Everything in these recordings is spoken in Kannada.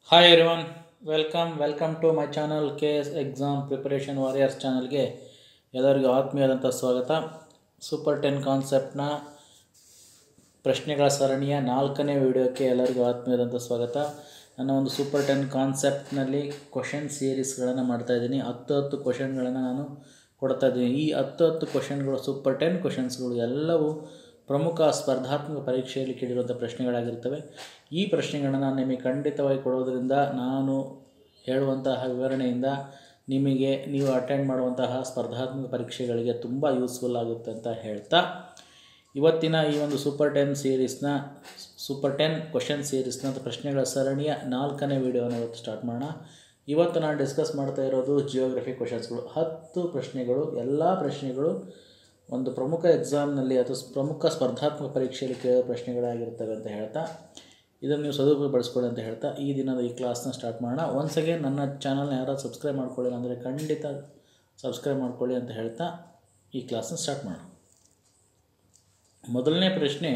hi everyone welcome welcome to my channel K S exam preparation warriors ಚಾನಲ್ಗೆ ಎಲ್ಲರಿಗೂ ಆತ್ಮೀಯವಾದಂಥ ಸ್ವಾಗತ ಸೂಪರ್ ಟೆನ್ ಕಾನ್ಸೆಪ್ಟ್ನ ಪ್ರಶ್ನೆಗಳ ಸರಣಿಯ ನಾಲ್ಕನೇ ವಿಡಿಯೋಕ್ಕೆ ಎಲ್ಲರಿಗೂ ಆತ್ಮೀಯವಾದಂಥ ಸ್ವಾಗತ ನನ್ನ ಒಂದು ಸೂಪರ್ ಟೆನ್ ಕಾನ್ಸೆಪ್ಟ್ನಲ್ಲಿ ಕ್ವಶನ್ ಸೀರೀಸ್ಗಳನ್ನು ಮಾಡ್ತಾಯಿದ್ದೀನಿ ಹತ್ತು ಹತ್ತು ಕ್ವಶನ್ಗಳನ್ನು ನಾನು ಕೊಡ್ತಾ ಇದ್ದೀನಿ ಈ ಹತ್ತು ಹತ್ತು ಕ್ವಶನ್ಗಳು ಸೂಪರ್ ಟೆನ್ ಕ್ವಶನ್ಸ್ಗಳು ಎಲ್ಲವೂ ಪ್ರಮುಖ ಸ್ಪರ್ಧಾತ್ಮಕ ಪರೀಕ್ಷೆಯಲ್ಲಿ ಕೇಳಿರುವಂಥ ಪ್ರಶ್ನೆಗಳಾಗಿರ್ತವೆ ಈ ಪ್ರಶ್ನೆಗಳನ್ನು ನಾನು ನಿಮಗೆ ಖಂಡಿತವಾಗಿ ಕೊಡೋದರಿಂದ ನಾನು ಹೇಳುವಂತಹ ವಿವರಣೆಯಿಂದ ನಿಮಗೆ ನೀವು ಅಟೆಂಡ್ ಮಾಡುವಂತಹ ಸ್ಪರ್ಧಾತ್ಮಕ ಪರೀಕ್ಷೆಗಳಿಗೆ ತುಂಬ ಯೂಸ್ಫುಲ್ ಆಗುತ್ತೆ ಅಂತ ಹೇಳ್ತಾ ಇವತ್ತಿನ ಈ ಒಂದು ಸೂಪರ್ ಟೆನ್ ಸೀರೀಸ್ನ ಸೂಪರ್ ಟೆನ್ ಕ್ವಶನ್ ಸೀರೀಸ್ನ ಅಥವಾ ಪ್ರಶ್ನೆಗಳ ಸರಣಿಯ ನಾಲ್ಕನೇ ವಿಡಿಯೋನ ಇವತ್ತು ಸ್ಟಾರ್ಟ್ ಮಾಡೋಣ ಇವತ್ತು ನಾನು ಡಿಸ್ಕಸ್ ಮಾಡ್ತಾ ಇರೋದು ಜಿಯೋಗ್ರಫಿ ಕ್ವಶನ್ಸ್ಗಳು ಹತ್ತು ಪ್ರಶ್ನೆಗಳು ಎಲ್ಲ ಪ್ರಶ್ನೆಗಳು ಒಂದು ಪ್ರಮುಖ ಎಕ್ಸಾಮ್ನಲ್ಲಿ ಅಥವಾ ಸ್- ಪ್ರಮುಖ ಸ್ಪರ್ಧಾತ್ಮಕ ಪರೀಕ್ಷೆಯಲ್ಲಿ ಕೇಳೋ ಪ್ರಶ್ನೆಗಳಾಗಿರ್ತವೆ ಅಂತ ಹೇಳ್ತಾ ಇದನ್ನು ನೀವು ಸದುಪಯೋಗಪಡಿಸ್ಕೊಳ್ಳಿ ಅಂತ ಹೇಳ್ತಾ ಈ ದಿನದ ಈ ಕ್ಲಾಸ್ನ ಸ್ಟಾರ್ಟ್ ಮಾಡೋಣ ಒನ್ಸ್ ಅಗೇನ್ ನನ್ನ ಚಾನಲ್ನ ಯಾರಾದ್ರು ಸಬ್ಸ್ಕ್ರೈಬ್ ಮಾಡ್ಕೊಳ್ಳಿಲ್ಲ ಅಂದರೆ ಖಂಡಿತ ಸಬ್ಸ್ಕ್ರೈಬ್ ಮಾಡ್ಕೊಳ್ಳಿ ಅಂತ ಹೇಳ್ತಾ ಈ ಕ್ಲಾಸ್ನ ಸ್ಟಾರ್ಟ್ ಮಾಡೋಣ ಮೊದಲನೇ ಪ್ರಶ್ನೆ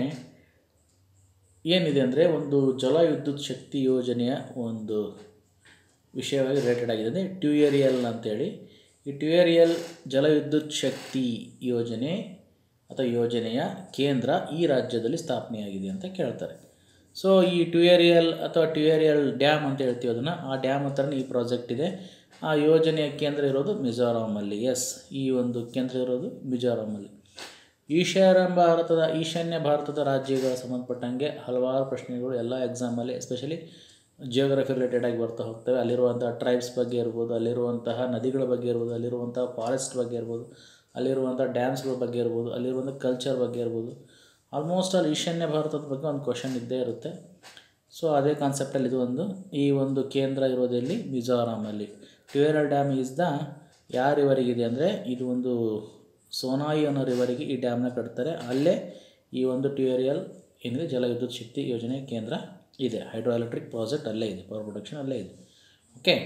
ಏನಿದೆ ಅಂದರೆ ಒಂದು ಜಲ ವಿದ್ಯುತ್ ಶಕ್ತಿ ಯೋಜನೆಯ ಒಂದು ವಿಷಯವಾಗಿ ರಿಲೇಟೆಡ್ ಆಗಿದೆ ಅಂದರೆ ಟ್ಯೂಯರಿಯಲ್ ಅಂತೇಳಿ ಈ ಟ್ಯೂಯರಿಯಲ್ ಜಲವಿದ್ಯುತ್ ಶಕ್ತಿ ಯೋಜನೆ ಅಥವಾ ಯೋಜನೆಯ ಕೇಂದ್ರ ಈ ರಾಜ್ಯದಲ್ಲಿ ಸ್ಥಾಪನೆಯಾಗಿದೆ ಅಂತ ಕೇಳ್ತಾರೆ ಸೊ ಈ ಟ್ಯೂಯರಿಯಲ್ ಅಥವಾ ಟ್ಯೂಯರಿಯಲ್ ಡ್ಯಾಮ್ ಅಂತ ಹೇಳ್ತೀವಿ ಅದನ್ನು ಆ ಡ್ಯಾಮ್ ಹತ್ರನೇ ಈ ಪ್ರಾಜೆಕ್ಟ್ ಇದೆ ಆ ಯೋಜನೆಯ ಕೇಂದ್ರ ಇರೋದು ಮಿಜೋರಾಮಲ್ಲಿ ಎಸ್ ಈ ಒಂದು ಕೇಂದ್ರ ಇರೋದು ಮಿಜೋರಾಮಲ್ಲಿ ಈಶಾನ್ಯ ಭಾರತದ ಈಶಾನ್ಯ ಭಾರತದ ರಾಜ್ಯಗಳ ಸಂಬಂಧಪಟ್ಟಂಗೆ ಹಲವಾರು ಪ್ರಶ್ನೆಗಳು ಎಲ್ಲ ಎಕ್ಸಾಮಲ್ಲಿ ಎಸ್ಪೆಷಲಿ ಜಿಯೋಗ್ರಫಿ ರಿಲೇಟೆಡ್ ಆಗಿ ಬರ್ತಾ ಹೋಗ್ತವೆ ಅಲ್ಲಿರುವಂತಹ ಟ್ರೈಬ್ಸ್ ಬಗ್ಗೆ ಇರ್ಬೋದು ಅಲ್ಲಿರುವಂತಹ ನದಿಗಳ ಬಗ್ಗೆ ಇರ್ಬೋದು ಅಲ್ಲಿರುವಂತಹ ಫಾರೆಸ್ಟ್ ಬಗ್ಗೆ ಇರ್ಬೋದು ಅಲ್ಲಿರುವಂಥ ಡ್ಯಾಮ್ಸ್ಗಳ ಬಗ್ಗೆ ಇರ್ಬೋದು ಅಲ್ಲಿರುವಂಥ ಕಲ್ಚರ್ ಬಗ್ಗೆ ಇರ್ಬೋದು ಆಲ್ಮೋಸ್ಟ್ ಅಲ್ಲಿ ಈಶಾನ್ಯ ಭಾರತದ ಬಗ್ಗೆ ಒಂದು ಕ್ವಶನ್ ಇದ್ದೇ ಇರುತ್ತೆ ಸೊ ಅದೇ ಕಾನ್ಸೆಪ್ಟಲ್ಲಿ ಇದು ಒಂದು ಈ ಒಂದು ಕೇಂದ್ರ ಇರೋದೆಲ್ಲಿ ಮಿಜೋರಾಮಲ್ಲಿ ಟ್ಯೂಯರಲ್ ಡ್ಯಾಮ್ ಈಸ್ ದ ಯಾವ ರಿವರಿಗಿದೆ ಅಂದರೆ ಇದು ಒಂದು ಸೋನಾಯಿ ಅನ್ನೋ ರಿವರಿಗೆ ಈ ಡ್ಯಾಮ್ನ ಕಟ್ತಾರೆ ಅಲ್ಲೇ ಈ ಒಂದು ಟ್ಯೂಯರಿಯಲ್ ಏನಿದೆ ಜಲವಿದ್ಯುತ್ ಶಕ್ತಿ ಯೋಜನೆ ಕೇಂದ್ರ ಇದೆ ಹೈಡ್ರೋ ಎಲೆಕ್ಟ್ರಿಕ್ ಪ್ರಾಜೆಕ್ಟ್ ಅಲ್ಲೇ ಇದೆ ಪವರ್ ಪ್ರೊಡಕ್ಷನ್ ಅಲ್ಲೇ ಇದೆ ಓಕೆ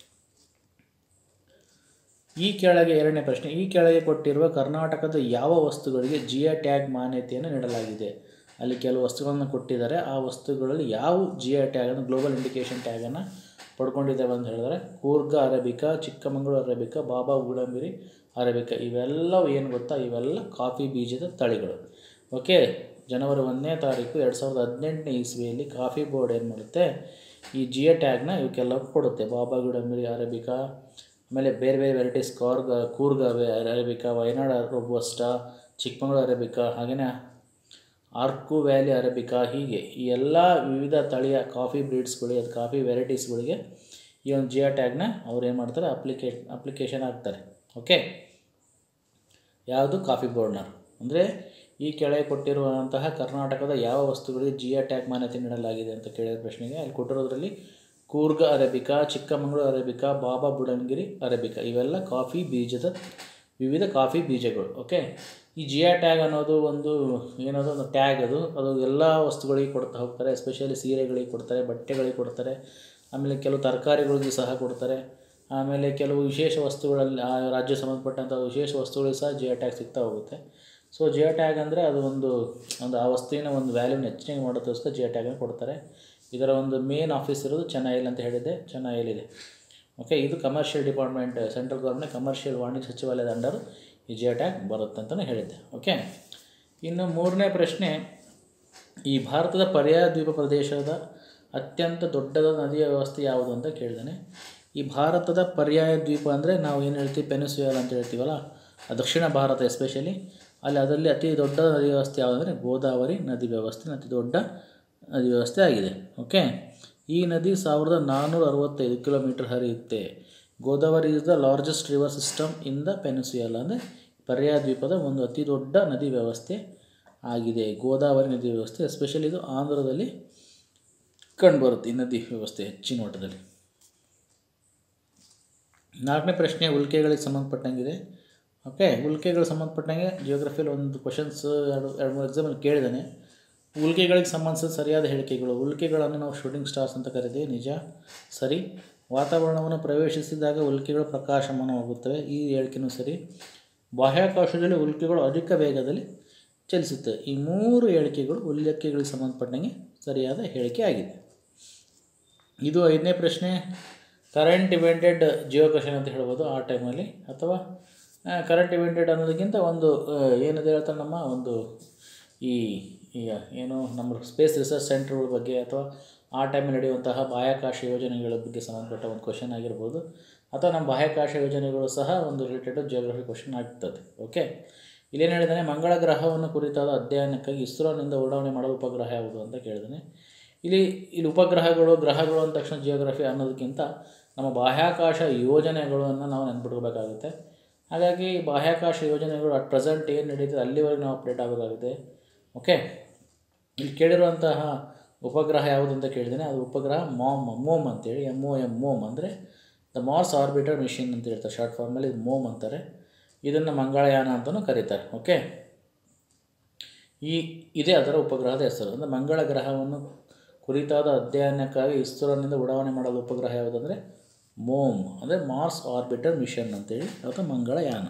ಈ ಕೆಳಗೆ ಎರಡನೇ ಪ್ರಶ್ನೆ ಈ ಕೆಳಗೆ ಕೊಟ್ಟಿರುವ ಕರ್ನಾಟಕದ ಯಾವ ವಸ್ತುಗಳಿಗೆ ಜಿಯಾ ಟ್ಯಾಗ್ ಮಾನ್ಯತೆಯನ್ನು ನೀಡಲಾಗಿದೆ ಅಲ್ಲಿ ಕೆಲವು ವಸ್ತುಗಳನ್ನು ಕೊಟ್ಟಿದ್ದಾರೆ ಆ ವಸ್ತುಗಳಲ್ಲಿ ಯಾವ ಜಿಯಾ ಟ್ಯಾಗನ್ನು ಗ್ಲೋಬಲ್ ಇಂಡಿಕೇಶನ್ ಟ್ಯಾಗನ್ನು ಪಡ್ಕೊಂಡಿದ್ದಾವೆ ಅಂತ ಹೇಳಿದ್ರೆ ಕೂರ್ಗ ಅರೇಬಿಕಾ ಚಿಕ್ಕಮಗಳೂರು ಅರೇಬಿಕಾ ಬಾಬಾ ಗುಡಂಬಿರಿ ಅರೇಬಿಕಾ ಇವೆಲ್ಲವೂ ಏನು ಗೊತ್ತಾ ಇವೆಲ್ಲ ಕಾಫಿ ಬೀಜದ ತಳಿಗಳು ಓಕೆ ಜನವರಿ ಒಂದನೇ ತಾರೀಕು ಎರಡು ಸಾವಿರದ ಹದಿನೆಂಟನೇ ಇಸ್ವಿಯಲ್ಲಿ ಕಾಫಿ ಬೋರ್ಡ್ ಏನು ಮಾಡುತ್ತೆ ಈ ಜಿಯೋ ಟ್ಯಾಗ್ನ ಇವಕ್ಕೆಲ್ಲ ಕೊಡುತ್ತೆ ಬಾಬಾ ಗುಡಂಬಿರಿ ಅರೇಬಿಕಾ ಆಮೇಲೆ ಬೇರೆ ಬೇರೆ ವೆರೈಟೀಸ್ ಕಾರ್ಗ Coorg arabica Wayanad robusta Chikkamagaluru arabica ಹಾಗೆಯೇ ಆರ್ಕು ವ್ಯಾಲಿ ಅರೇಬಿಕಾ ಹೀಗೆ ಈ ಎಲ್ಲ ವಿವಿಧ ತಳಿಯ ಕಾಫಿ ಬ್ರೀಡ್ಸ್ಗಳಿಗೆ ಅದು ಕಾಫಿ ವೆರೈಟೀಸ್ಗಳಿಗೆ ಈ ಒಂದು ಜಿಯೋ ಟ್ಯಾಗ್ನ ಅವ್ರು ಏನು ಮಾಡ್ತಾರೆ ಅಪ್ಲಿಕೇ ಅಪ್ಲಿಕೇಶನ್ ಹಾಕ್ತಾರೆ ಓಕೆ ಯಾವುದು ಕಾಫಿ ಬೋರ್ಡ್ನರ್ ಅಂದರೆ ಈ ಕೆಳಗೆ ಕೊಟ್ಟಿರುವಂತಹ ಕರ್ನಾಟಕದ ಯಾವ ವಸ್ತುಗಳಿಗೆ ಜಿಯೋ ಟ್ಯಾಗ್ ಮಾನ್ಯತೆ ನೀಡಲಾಗಿದೆ ಅಂತ ಕೇಳಿದ ಪ್ರಶ್ನೆಗೆ ಅಲ್ಲಿ ಕೊಟ್ಟಿರೋದ್ರಲ್ಲಿ Coorg arabica Chikkamagaluru arabica Baba Budangiri arabica ಇವೆಲ್ಲ ಕಾಫಿ ಬೀಜದ ವಿವಿಧ ಕಾಫಿ ಬೀಜಗಳು ಓಕೆ ಈ ಜಿಯಾ ಟ್ಯಾಗ್ ಅನ್ನೋದು ಒಂದು ಏನದು ಒಂದು ಟ್ಯಾಗ್ ಅದು ಅದು ಎಲ್ಲ ವಸ್ತುಗಳಿಗೆ ಕೊಡ್ತಾ ಹೋಗ್ತಾರೆ ಎಸ್ಪೆಷಲಿ ಸೀರೆಗಳಿಗೆ ಕೊಡ್ತಾರೆ ಬಟ್ಟೆಗಳಿಗೆ ಕೊಡ್ತಾರೆ ಆಮೇಲೆ ಕೆಲವು ತರಕಾರಿಗಳಿಗೂ ಸಹ ಕೊಡ್ತಾರೆ ಆಮೇಲೆ ಕೆಲವು ವಿಶೇಷ ವಸ್ತುಗಳಲ್ಲಿ ಆ ರಾಜ್ಯ ಸಂಬಂಧಪಟ್ಟಂಥ ವಿಶೇಷ ವಸ್ತುಗಳಿಗೆ ಸಹ ಜಿಯೋ ಟ್ಯಾಗ್ ಸಿಗ್ತಾ ಹೋಗುತ್ತೆ ಸೊ ಜಿಯೋ ಟ್ಯಾಗ್ ಅಂದರೆ ಅದು ಒಂದು ಒಂದು ಆ ವಸ್ತುವಿನ ಒಂದು ವ್ಯಾಲ್ಯೂನ ಹೆಚ್ಚಿಗೆ ಮಾಡೋದಕ್ಕೋಸ್ಕರ ಜಿಯೋ ಟ್ಯಾಗನ್ನು ಕೊಡ್ತಾರೆ ಇದರ ಒಂದು ಮೇನ್ ಆಫೀಸ್ ಇರೋದು ಚೆನ್ನೈಲ್ ಅಂತ ಹೇಳಿದೆ ಚೆನ್ನೈಲಿದೆ ಓಕೆ ಇದು commercial department central government commercial ವಾಣಿಜ್ಯ ಸಚಿವಾಲಯದ ಅಂಡರ್ ಈ ಜಿಯೋ ಟ್ಯಾಗ್ ಬರುತ್ತೆ ಅಂತಲೇ ಹೇಳಿದ್ದೆ ಓಕೆ ಇನ್ನು ಮೂರನೇ ಪ್ರಶ್ನೆ ಈ ಭಾರತದ ಪರ್ಯಾಯ ದ್ವೀಪ ಪ್ರದೇಶದ ಅತ್ಯಂತ ದೊಡ್ಡದ ನದಿಯ ವ್ಯವಸ್ಥೆ ಯಾವುದು ಅಂತ ಕೇಳಿದಾನೆ ಈ ಭಾರತದ ಪರ್ಯಾಯ ದ್ವೀಪ ಅಂದರೆ ನಾವು ಏನು ಹೇಳ್ತೀವಿ ಪೆನಿಸುಯಲ್ ಅಂತ ಹೇಳ್ತೀವಲ್ಲ ಆ ದಕ್ಷಿಣ ಭಾರತ ಎಸ್ಪೆಷಲಿ ಅಲ್ಲಿ ಅದರಲ್ಲಿ ಅತಿ ದೊಡ್ಡ ನದಿ ವ್ಯವಸ್ಥೆ ಯಾವುದು ಅಂದರೆ ಗೋದಾವರಿ ನದಿ ವ್ಯವಸ್ಥೆ ಅತಿ ದೊಡ್ಡ ನದಿ ವ್ಯವಸ್ಥೆ ಆಗಿದೆ ಓಕೆ ಈ ನದಿ ಸಾವಿರದ ನಾನ್ನೂರ ಅರವತ್ತೈದು ಕಿಲೋಮೀಟರ್ ಹರಿಯುತ್ತೆ Godavari is the largest river system in the peninsula ಅಂದರೆ ಪರ್ಯಾಯ ದ್ವೀಪದ ಒಂದು ಅತಿ ದೊಡ್ಡ ನದಿ ವ್ಯವಸ್ಥೆ ಆಗಿದೆ ಗೋದಾವರಿ ನದಿ ವ್ಯವಸ್ಥೆ ಎಸ್ಪೆಷಲಿ ಇದು ಆಂಧ್ರದಲ್ಲಿ ಕಂಡುಬರುತ್ತೆ ಈ ನದಿ ವ್ಯವಸ್ಥೆ ಹೆಚ್ಚಿನ ಮಟ್ಟದಲ್ಲಿ ನಾಲ್ಕನೇ ಪ್ರಶ್ನೆ ಉಲ್ಕೆಗಳಿಗೆ ಸಂಬಂಧಪಟ್ಟಂಗಿದೆ ಓಕೆ ಉಲ್ಕೆಗಳಿಗೆ ಸಂಬಂಧಪಟ್ಟಂಗೆ ಜಿಯೋಗ್ರಫಿಯಲ್ಲಿ ಒಂದು ಕ್ವಶನ್ಸ್ ಎರಡು ಎರಡು ಮೂರು ಎಕ್ಸಾಮಲ್ಲಿ ಕೇಳಿದ್ದಾನೆ ಉಲ್ಕೆಗಳಿಗೆ ಸಂಬಂಧಿಸಿದ ಸರಿಯಾದ ಹೇಳಿಕೆಗಳು ಉಲ್ಕೆಗಳನ್ನು ನಾವು ಶೂಟಿಂಗ್ ಸ್ಟಾರ್ಸ್ ಅಂತ ಕರಿತೀವಿ ನಿಜ ಸರಿ ವಾತಾವರಣವನ್ನು ಪ್ರವೇಶಿಸಿದಾಗ ಉಲ್ಕೆಗಳು ಪ್ರಕಾಶಮಾನವಾಗುತ್ತವೆ ಈ ಹೇಳಿಕೆನೂ ಸರಿ ಬಾಹ್ಯಾಕಾಶದಲ್ಲಿ ಉಲ್ಕೆಗಳು ಅಧಿಕ ವೇಗದಲ್ಲಿ ಚಲಿಸುತ್ತವೆ ಈ ಮೂರು ಹೇಳಿಕೆಗಳು ಉಲ್ಲೇಖಗಳಿಗೆ ಸಂಬಂಧಪಟ್ಟಂಗೆ ಸರಿಯಾದ ಹೇಳಿಕೆ ಆಗಿದೆ ಇದು ಐದನೇ ಪ್ರಶ್ನೆ ಕರೆಂಟ್ ಇವೆಂಟೆಡ್ ಜಿಯೋ ಕ್ವಶನ್ ಅಂತ ಹೇಳ್ಬೋದು ಆ ಟೈಮಲ್ಲಿ ಅಥವಾ ಕರೆಂಟ್ ಇವೆಂಟೆಡ್ ಅನ್ನೋದಕ್ಕಿಂತ ಒಂದು ಆ, ಏನಿದೆ ಹೇಳ್ತಾರೆ ನಮ್ಮ ಒಂದು ಈ ಈಗ ಏನು ನಮ್ಮ ಸ್ಪೇಸ್ ರಿಸರ್ಚ್ ಸೆಂಟರ್ಗಳ ಬಗ್ಗೆ ಅಥವಾ ಆ ಟೈಮಲ್ಲಿ ನಡೆಯುವಂತಹ ಬಾಹ್ಯಾಕಾಶ ಯೋಜನೆಗಳ ಬಗ್ಗೆ ಸಂಬಂಧಪಟ್ಟ ಒಂದು ಕ್ವಶನ್ ಆಗಿರ್ಬೋದು ಅಥವಾ ನಮ್ಮ ಬಾಹ್ಯಾಕಾಶ ಯೋಜನೆಗಳು ಸಹ ಒಂದು ರಿಲೇಟೆಡ್ ಜಿಯೋಗ್ರಫಿ ಕ್ವಶನ್ ಆಗ್ತದೆ ಓಕೆ ಇಲ್ಲೇನು ಹೇಳಿದಾನೆ ಮಂಗಳ ಗ್ರಹವನ್ನು ಕುರಿತಾದ ಅಧ್ಯಯನಕ್ಕಾಗಿ ಇಸ್ರೋನಿಂದ ಉಡಾವಣೆ ಮಾಡಲು ಉಪಗ್ರಹ ಯಾವುದು ಅಂತ ಕೇಳಿದಾನೆ ಇಲ್ಲಿ ಇಲ್ಲಿ ಉಪಗ್ರಹಗಳು ಗ್ರಹಗಳು ಅಂದ ತಕ್ಷಣ ಜಿಯೋಗ್ರಫಿ ಅನ್ನೋದಕ್ಕಿಂತ ನಮ್ಮ ಬಾಹ್ಯಾಕಾಶ ಯೋಜನೆಗಳನ್ನು ನಾವು ನೆನ್ಪಿಟ್ಕೋಬೇಕಾಗುತ್ತೆ ಹಾಗಾಗಿ ಬಾಹ್ಯಾಕಾಶ ಯೋಜನೆಗಳು ಅಟ್ ಪ್ರೆಸೆಂಟ್ ಏನು ನಡೀತದೆ ಅಲ್ಲಿವರೆಗೆ ನಾವು ಅಪ್ಡೇಟ್ ಆಗಬೇಕಾಗುತ್ತೆ ಓಕೆ ಇಲ್ಲಿ ಕೇಳಿರುವಂತಹ ಉಪಗ್ರಹ ಯಾವುದು ಅಂತ ಕೇಳಿದ್ದೇನೆ ಅದು ಉಪಗ್ರಹ ಮಾಮ್ ಮೋಮ್ ಅಂತೇಳಿ ಎಮ್ ಒ ಎಮ್ ಮೋಮ್ ಅಂದರೆ ದ ಮಾರ್ಸ್ ಆರ್ಬಿಟರ್ ಮಿಷಿನ್ ಅಂತ ಹೇಳ್ತಾರೆ ಶಾರ್ಟ್ ಫಾರ್ಮಲ್ಲಿ ಇದು ಮೋಮ್ ಅಂತಾರೆ ಇದನ್ನು ಮಂಗಳಯಾನ ಅಂತಲೂ ಕರೀತಾರೆ ಓಕೆ ಈ ಇದೇ ಅದರ ಉಪಗ್ರಹದ ಹೆಸರು ಅಂದರೆ ಮಂಗಳ ಗ್ರಹವನ್ನು ಕುರಿತಾದ ಅಧ್ಯಯನಕ್ಕಾಗಿ ಇಸ್ರೋನಿಂದ ಉಡಾವಣೆ ಮಾಡಲು ಉಪಗ್ರಹ ಯಾವುದಂದರೆ ಮೋಮ್ ಅಂದರೆ ಮಾರ್ಸ್ ಆರ್ಬಿಟರ್ ಮಿಷನ್ ಅಂತೇಳಿ ಅಥವಾ ಮಂಗಳಯಾನ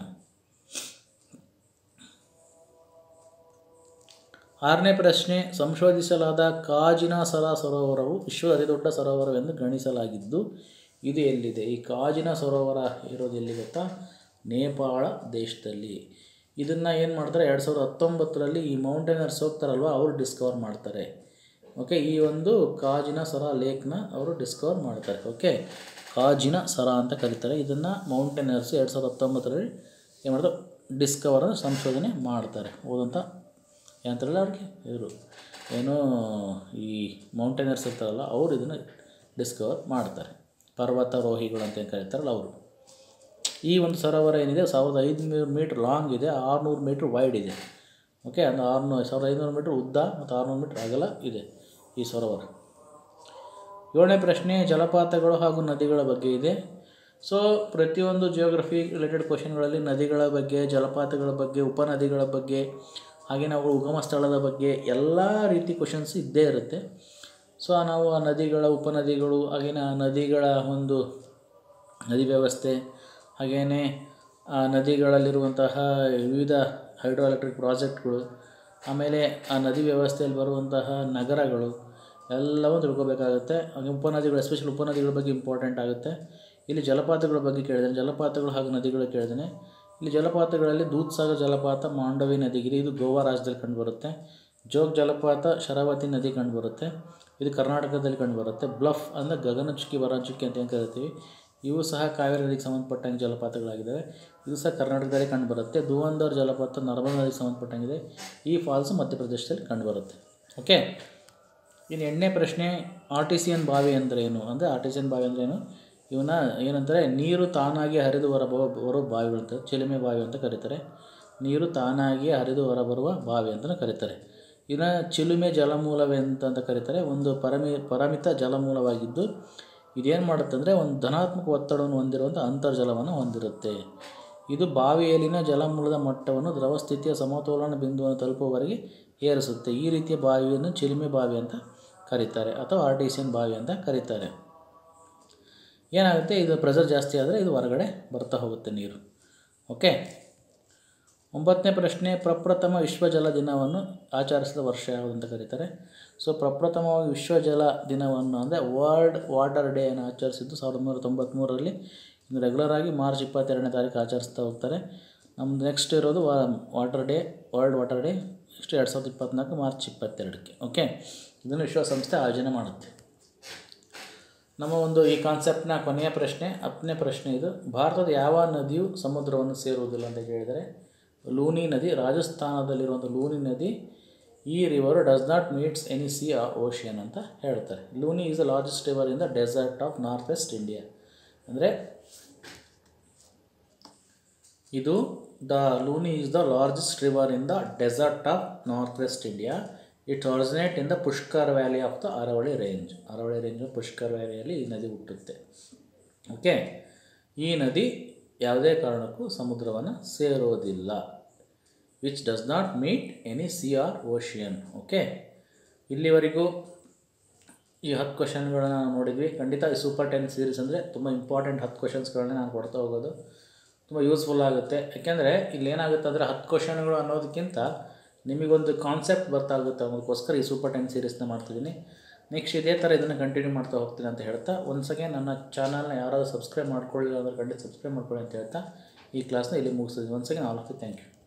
ಆರನೇ ಪ್ರಶ್ನೆ ಸಂಶೋಧಿಸಲಾದ ಕಾಜಿನ ಸರ ಸರೋವರವು ವಿಶ್ವದ ಅತಿದೊಡ್ಡ ಸರೋವರವೆಂದು ಗಣಿಸಲಾಗಿದ್ದು ಇದು ಎಲ್ಲಿದೆ ಈ ಕಾಜಿನ ಸರೋವರ ಇರೋದು ಎಲ್ಲಿ ಗೊತ್ತಾ ನೇಪಾಳ ದೇಶದಲ್ಲಿ ಇದನ್ನು ಏನು ಮಾಡ್ತಾರೆ ಎರಡು ಸಾವಿರದ ಹತ್ತೊಂಬತ್ತರಲ್ಲಿ ಈ ಮೌಂಟೇನರ್ಸ್ ಹೋಗ್ತಾರಲ್ವ ಅವರು ಡಿಸ್ಕವರ್ ಮಾಡ್ತಾರೆ ಓಕೆ ಈ ಒಂದು ಕಾಜಿನ ಸರ ಲೇಕ್ನ ಅವರು ಡಿಸ್ಕವರ್ ಮಾಡ್ತಾರೆ ಓಕೆ ಕಾಜಿನ ಸರ ಅಂತ ಕರೀತಾರೆ ಇದನ್ನು ಮೌಂಟೇನರ್ಸ್ ಎರಡು ಸಾವಿರದ ಹತ್ತೊಂಬತ್ತರಲ್ಲಿ ಏನು ಮಾಡ್ತಾರೆ ಡಿಸ್ಕವರ್ ಅಂದರೆ ಸಂಶೋಧನೆ ಮಾಡ್ತಾರೆ ಓದಂತ ಏನಂತಾರಲ್ಲ ಅವ್ರಿಗೆ ಇವರು ಏನು ಈ ಮೌಂಟೇನರ್ಸ್ ಇರ್ತಾರಲ್ಲ ಅವರು ಇದನ್ನು ಡಿಸ್ಕವರ್ ಮಾಡ್ತಾರೆ ಪರ್ವತಾರೋಹಿಗಳು ಅಂತ ಏನು ಕರೀತಾರಲ್ಲ ಅವರು ಈ ಒಂದು ಸರೋವರ ಏನಿದೆ ಸಾವಿರದ ಐದುನೂರು ಮೀಟ್ರ್ ಲಾಂಗ್ ಇದೆ ಆರುನೂರು ಮೀಟ್ರ್ ವೈಡ್ ಇದೆ ಓಕೆ ಅದು ಆರುನೂರು ಸಾವಿರದ ಐನೂರು ಮೀಟ್ರ್ ಉದ್ದ ಮತ್ತು ಆರುನೂರು ಮೀಟ್ರ್ ಅಗಲ ಇದೆ ಈ ಸರೋವರ ಏಳನೇ ಪ್ರಶ್ನೆ ಜಲಪಾತಗಳು ಹಾಗೂ ನದಿಗಳ ಬಗ್ಗೆ ಇದೆ ಸೊ ಪ್ರತಿಯೊಂದು ಜಿಯೋಗ್ರಫಿ ರಿಲೇಟೆಡ್ ಕ್ವಶನ್ಗಳಲ್ಲಿ ನದಿಗಳ ಬಗ್ಗೆ ಜಲಪಾತಗಳ ಬಗ್ಗೆ ಉಪನದಿಗಳ ಬಗ್ಗೆ ಹಾಗೆ ನಾವು ಉಗಮ ಸ್ಥಳದ ಬಗ್ಗೆ ಎಲ್ಲ ರೀತಿ ಕ್ವಶನ್ಸ್ ಇದ್ದೇ ಇರುತ್ತೆ ಸೊ ನಾವು ಆ ನದಿಗಳ ಉಪನದಿಗಳು ಹಾಗೆಯೇ ಆ ನದಿಗಳ ಒಂದು ನದಿ ವ್ಯವಸ್ಥೆ ಹಾಗೆಯೇ ಆ ನದಿಗಳಲ್ಲಿರುವಂತಹ ವಿವಿಧ ಹೈಡ್ರೋ ಎಲೆಕ್ಟ್ರಿಕ್ ಪ್ರಾಜೆಕ್ಟ್ಗಳು ಆಮೇಲೆ ಆ ನದಿ ವ್ಯವಸ್ಥೆಯಲ್ಲಿ ಬರುವಂತಹ ನಗರಗಳು ಎಲ್ಲವೂ ತಿಳ್ಕೊಬೇಕಾಗುತ್ತೆ ಹಾಗೆ ಉಪನದಿಗಳು ಎಸ್ಪೆಷಲಿ ಉಪನದಿಗಳ ಬಗ್ಗೆ ಇಂಪಾರ್ಟೆಂಟ್ ಆಗುತ್ತೆ ಇಲ್ಲಿ ಜಲಪಾತಗಳ ಬಗ್ಗೆ ಕೇಳಿದ್ದೇನೆ ಜಲಪಾತಗಳು ಹಾಗೂ ನದಿಗಳು ಕೇಳಿದ್ದೇನೆ ಇಲ್ಲಿ ಜಲಪಾತಗಳಲ್ಲಿ ದೂದ್ಸಾಗರ್ ಜಲಪಾತ ಮಾಂಡವಿ ನದಿಗಿದೆ ಇದು ಗೋವಾ ರಾಜ್ಯದಲ್ಲಿ ಕಂಡುಬರುತ್ತೆ ಜೋಗ್ ಜಲಪಾತ ಶರಾವತಿ ನದಿ ಕಂಡುಬರುತ್ತೆ ಇದು ಕರ್ನಾಟಕದಲ್ಲಿ ಕಂಡುಬರುತ್ತೆ ಬ್ಲಫ್ ಅಂದರೆ ಗಗನಚುಕ್ಕಿ ವರಾಚುಕ್ಕಿ ಅಂತ ಏನು ಕರಿತೀವಿ ಇವು ಸಹ ಕಾವೇರಿ ನದಿಗೆ ಸಂಬಂಧಪಟ್ಟಂಗೆ ಜಲಪಾತಗಳಾಗಿದ್ದಾವೆ ಇದು ಸಹ ಕರ್ನಾಟಕದಲ್ಲಿ ಕಂಡುಬರುತ್ತೆ ಧುವಂದರ್ ಜಲಪಾತ ನರ್ಮದಾ ನದಿಗೆ ಸಂಬಂಧಪಟ್ಟಂಗಿದೆ ಈ ಫಾಲ್ಸ್ ಮಧ್ಯಪ್ರದೇಶದಲ್ಲಿ ಕಂಡುಬರುತ್ತೆ ಓಕೆ ಇನ್ನು ಎಣ್ಣೆ ಪ್ರಶ್ನೆ ಆರ್ಟಿಸಿಯನ್ ಬಾವಿ ಅಂದರೆ ಏನು ಅಂದರೆ ಆರ್ಟಿಸಿಯನ್ ಬಾವಿ ಅಂದರೆ ಏನು ಇವನ್ನ ಏನಂದರೆ ನೀರು ತಾನಾಗಿ ಹರಿದು ಹೊರ ಬರೋ ಬಾವಿಗಳು ಅಂತ ಚಿಲುಮೆ ಬಾವಿ ಅಂತ ಕರೀತಾರೆ ನೀರು ತಾನಾಗಿ ಹರಿದು ಹೊರಬರುವ ಬಾವಿ ಅಂತಲೂ ಕರೀತಾರೆ ಇದನ್ನ ಚಿಲುಮೆ ಜಲಮೂಲವೆಂತ ಅಂತ ಕರೀತಾರೆ ಒಂದು ಪರಮಿ ಪರಮಿತ ಜಲಮೂಲವಾಗಿದ್ದು ಇದೇನು ಮಾಡುತ್ತಂದರೆ ಒಂದು ಧನಾತ್ಮಕ ಒತ್ತಡವನ್ನು ಹೊಂದಿರುವಂಥ ಅಂತರ್ಜಲವನ್ನು ಹೊಂದಿರುತ್ತೆ ಇದು ಬಾವಿಯಲ್ಲಿನ ಜಲಮೂಲದ ಮಟ್ಟವನ್ನು ದ್ರವ ಸ್ಥಿತಿಯ ಸಮತೋಲನ ಬಿಂದುವನ್ನು ತಲುಪುವವರೆಗೆ ಏರಿಸುತ್ತೆ ಈ ರೀತಿಯ ಬಾವಿಯನ್ನು ಚಿಲುಮೆ ಬಾವಿ ಅಂತ ಕರೀತಾರೆ ಅಥವಾ ಆರ್ಟಿಸಿಯನ್ ಬಾವಿ ಅಂತ ಕರೀತಾರೆ ಏನಾಗುತ್ತೆ ಇದು ಪ್ರೆಷರ್ ಜಾಸ್ತಿ ಆದರೆ ಇದು ಹೊರಗಡೆ ಬರ್ತಾ ಹೋಗುತ್ತೆ ನೀರು ಓಕೆ ಒಂಬತ್ತನೇ ಪ್ರಶ್ನೆ ಪ್ರಪ್ರಥಮ ವಿಶ್ವ ಜಲ ದಿನವನ್ನು ಆಚರಿಸಿದ ವರ್ಷ ಯಾವುದು ಅಂತ ಕರೀತಾರೆ ಸೊ ಪ್ರಪ್ರಥಮವಾಗಿ ವಿಶ್ವ ಜಲ ದಿನವನ್ನು ಅಂದರೆ ವರ್ಲ್ಡ್ ವಾಟರ್ ಡೇಯನ್ನು ಆಚರಿಸಿದ್ದು ಸಾವಿರದ ಒಂಬೈನೂರ ತೊಂಬತ್ತ್ಮೂರರಲ್ಲಿ ಇನ್ನು ರೆಗ್ಯುಲರ್ ಆಗಿ ಮಾರ್ಚ್ ಇಪ್ಪತ್ತೆರಡನೇ ತಾರೀಕು ಆಚರಿಸ್ತಾ ಹೋಗ್ತಾರೆ ನಮ್ಮದು ನೆಕ್ಸ್ಟ್ ಇರೋದು water day world water day next ಎರಡು ಸಾವಿರದ ಇಪ್ಪತ್ತ್ನಾಲ್ಕು ಮಾರ್ಚ್ ಇಪ್ಪತ್ತೆರಡಕ್ಕೆ ಓಕೆ ಇದನ್ನು ವಿಶ್ವಸಂಸ್ಥೆ ಆಯೋಜನೆ ಮಾಡುತ್ತೆ ನಮ್ಮ ಒಂದು ಈ ಕಾನ್ಸೆಪ್ಟ್ನ ಕೊನೆಯ ಪ್ರಶ್ನೆ ಹತ್ತನೇ ಪ್ರಶ್ನೆ ಇದು ಭಾರತದ ಯಾವ ನದಿಯು ಸಮುದ್ರವನ್ನು ಸೇರುವುದಿಲ್ಲ ಅಂತ ಕೇಳಿದರೆ ಲೂನಿ ನದಿ ರಾಜಸ್ಥಾನದಲ್ಲಿರುವಂಥ ಲೂನಿ ನದಿ ಈ river does not meets any sea ocean ಅಂತ ಹೇಳ್ತಾರೆ Luni is the largest river in the desert of north west India ಅಂದರೆ ಇದು the Luni is the largest river in the desert of north west India it originate in the Pushkar valley of the Aravalli range Aravalli range Pushkar ವ್ಯಾಲಿಯಲ್ಲಿ ಈ ನದಿ ಹುಟ್ಟುತ್ತೆ ಓಕೆ ಈ ನದಿ ಯಾವುದೇ ಕಾರಣಕ್ಕೂ ಸಮುದ್ರವನ್ನು ಸೇರೋದಿಲ್ಲ which does not meet any C R ocean okay ಇಲ್ಲಿವರೆಗೂ ಈ ಹತ್ತು ಕ್ವಶನ್ಗಳನ್ನ ನಾವು ನೋಡಿದ್ವಿ ಖಂಡಿತ ಈ ಸೂಪರ್ ಟೆನ್ ಸೀರೀಸ್ ಅಂದರೆ ತುಂಬ ಇಂಪಾರ್ಟೆಂಟ್ ಹತ್ತು ಕ್ವಶನ್ಸ್ಗಳನ್ನ ನಾನು ಕೊಡ್ತಾ ಹೋಗೋದು ತುಂಬ ಯೂಸ್ಫುಲ್ ಆಗುತ್ತೆ ಯಾಕೆಂದರೆ ಇಲ್ಲಿ ಏನಾಗುತ್ತೆ ಅಂದರೆ ಹತ್ತು ಕ್ವಶನ್ಗಳು ಅನ್ನೋದಕ್ಕಿಂತ ನಿಮಗೊಂದು ಕಾನ್ಸೆಪ್ಟ್ ಗೊತ್ತಾಗುತ್ತೆ ಅದಕ್ಕೋಸ್ಕರ ಈ ಸೂಪರ್ ಟೆನ್ ಸೀರೀಸ್ನ ಮಾಡ್ತಿದ್ದೀನಿ ನೆಕ್ಸ್ಟ್ ಇದೇ ಥರ ಇದನ್ನು ಕಂಟಿನ್ಯೂ ಮಾಡ್ತಾ ಹೋಗ್ತೀನಿ ಅಂತ ಹೇಳ್ತಾ ಒಂದು ಸೆಕೆಂಡ್ ನನ್ನ ಚಾನಲ್ನ ಯಾರಾದರೂ ಸಬ್ಸ್ಕ್ರೈಬ್ ಮಾಡ್ಕೊಳ್ಳಿಲ್ಲ ಅಂದರೆ ಖಂಡಿತ ಸಬ್ಸ್ಕ್ರೈಬ್ ಮಾಡ್ಕೊಳ್ಳಿ ಅಂತ ಹೇಳ್ತಾ ಈ ಕ್ಲಾಸ್ನ ಇಲ್ಲಿ ಮುಗಿಸಿದ್ವಿ ಒಂದು second all of you thank you